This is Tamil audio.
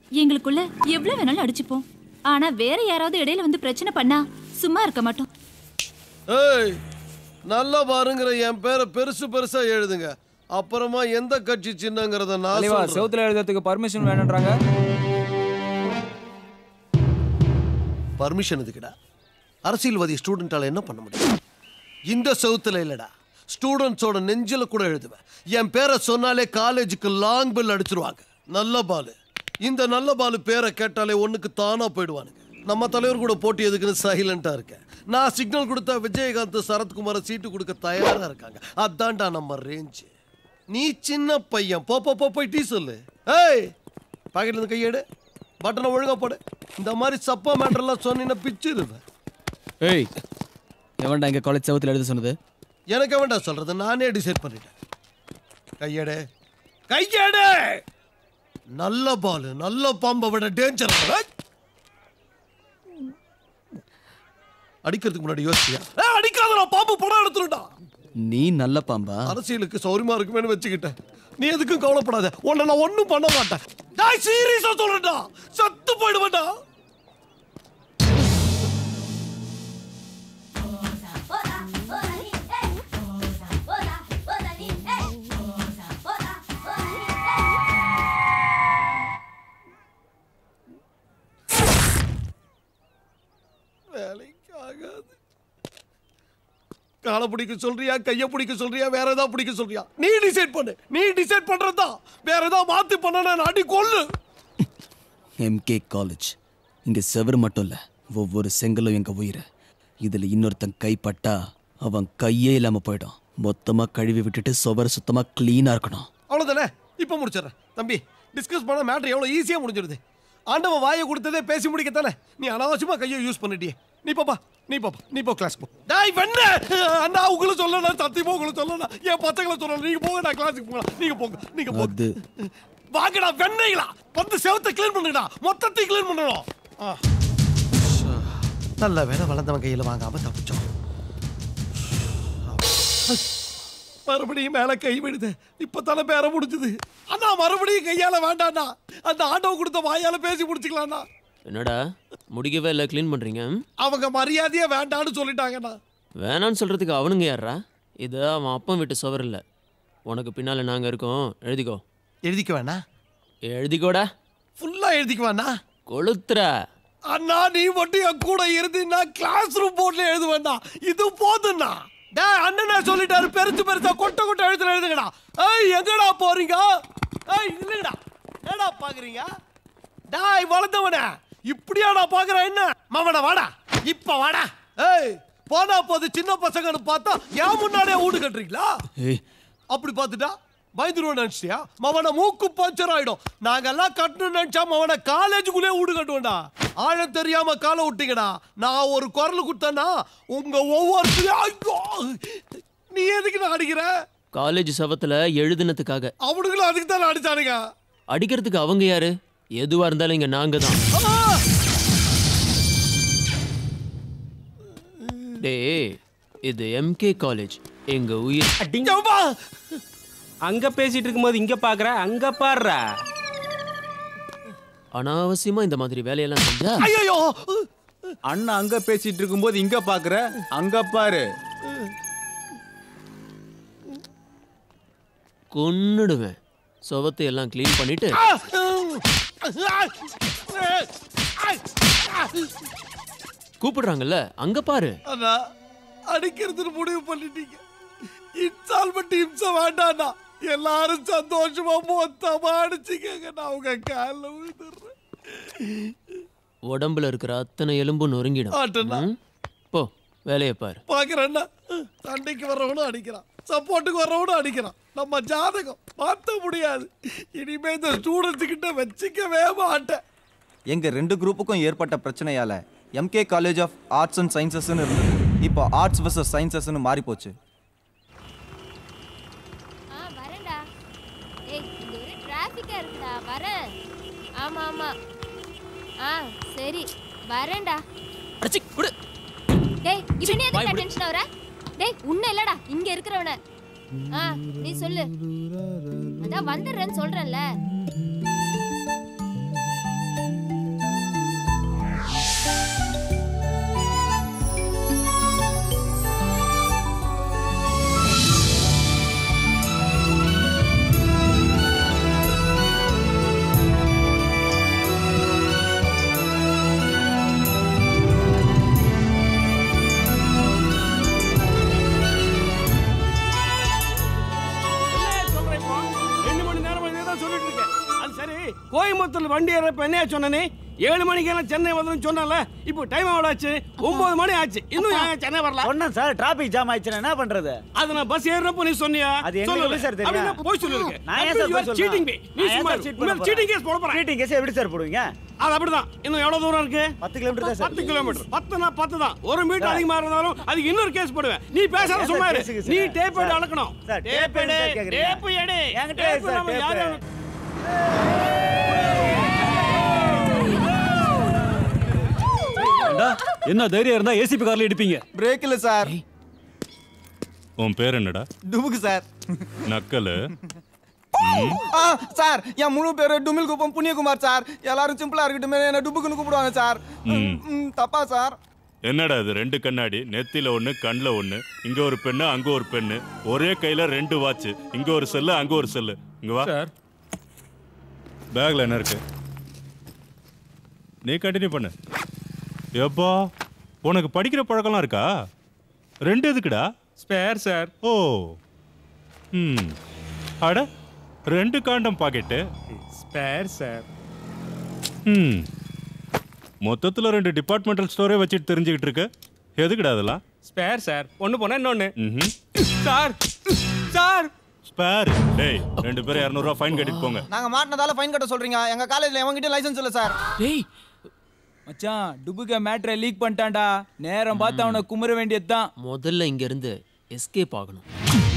எங்களுக்குள்ள எவ்வளவு வேணாலும் அடிச்சுப்போம் ஆனா வேற யாராவது இடையில வந்து பிரச்சனை பண்ணா சும்மா இருக்க மாட்டோம் ஏய் நல்லா பாருங்கிற என் பேரை பெருசு பெருசா எழுதுங்க அப்புறமா எந்த கட்சி சின்னங்கிறத நான் தலைவா சொல்றேன். செவுத்துல எழுதுறதுக்கு பர்மிஷன் வேணுன்றாங்க பர்மிஷன் எதுக்குடா அரசியல்வாதி ஸ்டூடெண்டால என்ன பண்ண முடியும் இந்த செவுத்துல இல்லடா ஸ்டூடெண்ட்ஸோட நெஞ்சில கூட எழுதுவேன் என் பேரை சொன்னாலே காலேஜுக்கு லாங் பில் அடிச்சிருவாங்க நல்ல பாலு இந்த நல்ல பாலு பேரை கேட்டாலே ஒண்ணுக்கு தானா போயிடுவானுங்க நம்ம தலைவர் கூட போட்டி எதுக்குன்னு சைலண்டா இருக்கேன் நான் சிக்னல் கொடுத்தா விஜயகாந்த் சரத்குமார சீட்டு கொடுக்க தயாரா இருக்காங்க அதான்டா நம்ம ரேஞ்சு நீ சின்ன பையன் போ போ, போ போய் டீ சொல்லு ஏய் பாக்கெட்ல இருந்து கையெடு பட்டனை ஒழுங்கா போடு இந்த மாதிரி சப்பா மேட்டர்லாம் சொன்னீங்கன்னா பிச்சிருவேன் ஏய் எவன்டா எங்க காலேஜ் செவுத்துல எழுத சொன்னது எனக்கு வேண்டாம் சொல்றது நானே டிசைட் பண்ணிட்டேன் கையெடு கையெடு நல்ல பால் நல்ல பாம்பை விட டேஞ்சர் அடிக்கிறதுக்கு முன்னாடி யோசிச்சியா ஏய், அடிக்காதடா பாம்பு படம் எடுத்துருடா நீ நல்ல பாம்பா அரசியலுக்கு சௌரியமா இருக்குமேனு வச்சுக்கிட்டேன் நீ எதுக்கும் கவலைப்படாத உன்னை நான் ஒண்ணும் பண்ண மாட்டேன் டேய் சீரியஸா சொல்றேன்டா சத்து போயிடுவேன்டா வேலைக்கு ஆகாது காலை பிடிக்க சொல்றியா கைய பிடிக்க சொல்றியா வேற ஏதாவது பிடிக்க சொல்றியா நீ டிசைட் பண்ணு நீ டிசைட் பண்றதா வேற ஏதாவது மாத்தி பண்ண நான் அடி கொல்லு எம்கே காலேஜ் இங்க செவர் மட்டும் இல்ல ஒவ்வொரு செங்கலும் எங்க உயிர் இதுல இன்னொருத்தன் கைப்பட்டா அவன் கையே இல்லாம போயிடும் மொத்தமா கழுவி விட்டுட்டு சுவர் சுத்தமா க்ளீனா இருக்கணும் அவ்வளவுதானே இப்ப முடிச்சிடுறேன் தம்பி டிஸ்கஸ் பண்ண மேட்டர் எவ்வளவு ஈஸியா முடிஞ்சிருது ஆண்டவன் வாயை கொடுத்ததே பேசி முடிக்கத்தானே நீ அனாவசியமா கையை யூஸ் பண்ணிட்டியே நீ பாப்பா நீ பாப்பா நீ போ கிளாஸ் போ டேய் வெண்ண அண்ணா உங்களை சொல்லணும் சத்தியமா உங்களை சொல்லணும் என் பசங்களை சொல்லணும் நீங்க போங்க நான் கிளாஸுக்கு போங்க நீங்க போங்க நீங்க போங்க அது வாங்கடா வெண்ணைகளா வந்து செவத்தை க்ளீன் பண்ணுங்கடா மொத்தத்தையும் க்ளீன் பண்ணணும் ஆ. நல்ல வேலை வளர்ந்தவன் கையில் வாங்காம தப்பிச்சோம் மறுபடியும் மேல கை விடுது இப்பதானே பேர முடிஞ்சது அண்ணா மறுபடியும் கையால வேண்டாண்ணா அந்த ஆட்டோ கொடுத்த வாயால பேசி முடிச்சுக்கலாம்ண்ணா என்னடா முடிக்கவே இல்லை க்ளீன் பண்ணுறீங்க அவங்க மரியாதையா வேண்டான்னு சொல்லிட்டாங்கண்ணா வேணான்னு சொல்கிறதுக்கு அவனுங்க யாரா இது அவன் அப்பன் வீட்டு சுவர் இல்லை உனக்கு பின்னால் நாங்கள் இருக்கோம் எழுதிக்கோ எழுதிக்க வேணா எழுதிக்கோடா ஃபுல்லா எழுதிக்க வேணா கொளுத்துற அண்ணா நீ மட்டும் என் கூட இருந்தீன்னா கிளாஸ் ரூம் போர்ட்ல எழுத வேண்டாம் இது போதும்ண்ணா டே அண்ணனா சொல்லிட்டாரு பெருசு பெருசா கொட்ட கொட்ட எழுத்துல எழுதுங்கடா ஏய் எங்கடா போறீங்க ஏய் இல்லடா என்னடா பாக்குறீங்க டேய் வளர்ந்தவனே இப்படியா நான் பாக்குறேன் என்ன மாமனா வாடா இப்ப வாடா ஏய் போனா போது சின்ன பசங்கன்னு பார்த்தா ஏன் முன்னாடியே வீடு கட்டுறீங்களா ஏய் அப்படி பார்த்துட்டா பயந்துருவோம் நினைச்சியா மவனை மூக்கு பஞ்சர் ஆயிடும் நாங்கெல்லாம் கட்டணும்னு நினைச்சா மவனை காலேஜுக்குள்ளே வீடு கட்டுவேன்டா ஆழம் தெரியாம காலை விட்டீங்கடா நான் ஒரு குரல் கொடுத்தேன்னா உங்க ஒவ்வொருத்தரையும் ஐயோ நீ எதுக்கு நான் அடிக்கிற காலேஜ் சவத்தில் எழுதுனதுக்காக அவனுங்களும் அதுக்கு தான் அடிச்சானுங்க அடிக்கிறதுக்கு அவங்க யாரு எதுவாக இருந்தாலும் இங்கே நாங்கள் தான் ஆ! டேய் இது எம்கே காலேஜ் எங்கள் உயிர் எவ்வா! அங்க பேசிட்டு இருக்கும்போது இங்க பாக்குற அங்க பாடுறா அனாவசியமாக இந்த மாதிரி வேலையெல்லாம் செஞ்சா ஐயையோ அண்ணா அங்க பேசிட்டு இருக்கும்போது இங்க பாக்குற அங்க பாரு கொன்னுடுவேன் சுவத்தை எல்லாம் க்ளீன் பண்ணிட்டு கூப்பிடுறாங்கல்ல அங்க பாரு அண்ணா அடிக்கிறதுன்னு முடிவு பண்ணிட்டீங்க இன்ஸ்டால்மெண்ட் இம்சம் வேண்டாண்ணா எல்லாரும் சந்தோஷமா மொத்தமா அடிச்சுக்கங்க நான் உங்க காலில் விழுந்துடுறேன் உடம்புல இருக்கிற அத்தனை எலும்பும் நொறுங்கிடும் ஆட்டண்ணா. ம்? போ வேலையை பாரு பாக்குறேன்னா சண்டைக்கு வர்றவனும் அடிக்கிறான் சப்போர்ட்டுக்கு வர்றவனும் அடிக்கிறான் நம்ம ஜாதகம் மாத்த முடியாது இனிமே இந்த ஸ்டூடெண்ட்ஸ் கிட்ட வச்சுக்கவே மாட்டேன் எங்க ரெண்டு குரூப்புக்கும் ஏற்பட்ட பிரச்சனையால MK college of arts and சயின்சஸ்னு இருந்தது இப்போ ஆர்ட்ஸ் வர்சஸ் சயின்சஸ்னு மாறி போச்சு ஆ வரேன்டா ஏய் இங்க ஒரே டிராஃபிக்கா இருக்குடா வரேன் ஆமா ஆமா ஆ சரி வரேன்டா அடிச்சி விடு டேய் இவனே வாய் எதுக்கு மூடு. டென்ஷன் ஆவற டேய் உன்ன இல்லடா இங்க இருக்கிறவன ஆ நீ சொல்லு அதான் வந்துடுறேன்னு சொல்றேன்ல கோயம்புத்தூர்ல வண்டி ஏறப்ப என்னையா சொன்ன நீ ஏழு மணிக்கெல்லாம் சென்னை வந்துடும் சொன்னல இப்போ டைம் எவ்வளோ ஆச்சு ஒன்பது மணி ஆச்சு இன்னும் ஏன் சென்னை வரல சொன்னேன் சார் டிராபிக் ஜாம் ஆயிடுச்சுன்னா என்ன பண்றது அது நான் பஸ் ஏறப்போ நீ சொன்னியா அது எங்களுக்கு சொல்லல. எப்படி சார் தெரியும்? அப்படின்னா போய் சொல்லிருக்க நான் ஏன் சார் போய் சொல்லணும்? சீட்டிங் பே நீ நான் ஏன் சும்மா சார் cheat பண்ண போறேன்? சீட்டிங் கேஸ் போட போறேன் சீட்டிங் கேஸ் எப்படி சார் போடுவீங்க அது அப்படிதான் இன்னும் எவ்வளவு தூரம் இருக்கு பத்து கிலோமீட்டர் தான் சார் பத்து கிலோமீட்டர் பத்துனா பத்து தான் ஒரு மீட்டர் அதிகமா இருந்தாலும் அதுக்கு இன்னொரு கேஸ் போடுவேன் நீ பேசாத ஏன் சும்மா சார் இரு பேசுங்க நீ சார்? டேப் எடுத்து சார். அளக்கணும் சார், டேப் tape எடு எடுத்து கேக்குறீங்க. டேப் எடு என்கிட்ட டேப் சார், இல்லாம tape. யாரும் என்ன தைரியம் இருந்தா ஏசிபி கார்ல இடிப்பீங்க பிரேக் இல்ல சார் உன் பேர் என்னடா டுபுக்கு சார் நக்கலு ஆ சார் என் முழு பேரு டுமில் குப்பம் புண்ணியகுமார் சார் எல்லாரும் சிம்பிளா இருக்கட்டும் என்ன டுபுக்குன்னு கூப்பிடுவாங்க சார் ம். ம், தப்பா சார் என்னடா இது ரெண்டு கண்ணாடி நெத்தியில ஒண்ணு கண்ணுல ஒண்ணு இங்க ஒரு பெண்ணு அங்க ஒரு பெண்ணு ஒரே கையில ரெண்டு வாட்ச் இங்க ஒரு செல்லு அங்க ஒரு செல்லு இங்க வா சார் பேக்ல என்ன இருக்கு நீ கண்டினியூ பண்ணு எப்பா உனக்கு படிக்கிற பழக்கம்லாம் இருக்கா ரெண்டு எதுக்குடா ஸ்பேர் சார் ஓ ம் அட ரெண்டு காண்டம் பாக்கெட்டு ஸ்பேர் சார் ம் மொத்தத்துல ரெண்டு டிபார்ட்மெண்டல் ஸ்டோரே வச்சுட்டு தெரிஞ்சுக்கிட்டு இருக்க எதுக்குடா அதெல்லாம் ஸ்பேர் சார் ஒன்று போனா இன்னொன்று ம்ஹும். சார் சார் ஸ்பேர் டேய் ரெண்டு பேரும் இரநூறுவா ஃபைன் கட்டிட்டு போங்க நாங்க மாட்டினதால ஃபைன் கட்ட சொல்றீங்க எங்க காலேஜ்ல எவங்கிட்ட லைசென்ஸ் இல்ல சார் டேய் மச்சான் டுபுக்க மேட்ரை லீக் பண்ணிட்டான்டா நேரம் பார்த்து அவனை குமுற வேண்டியதுதான் முதல்ல இங்க இருந்து எஸ்கேப் ஆகணும்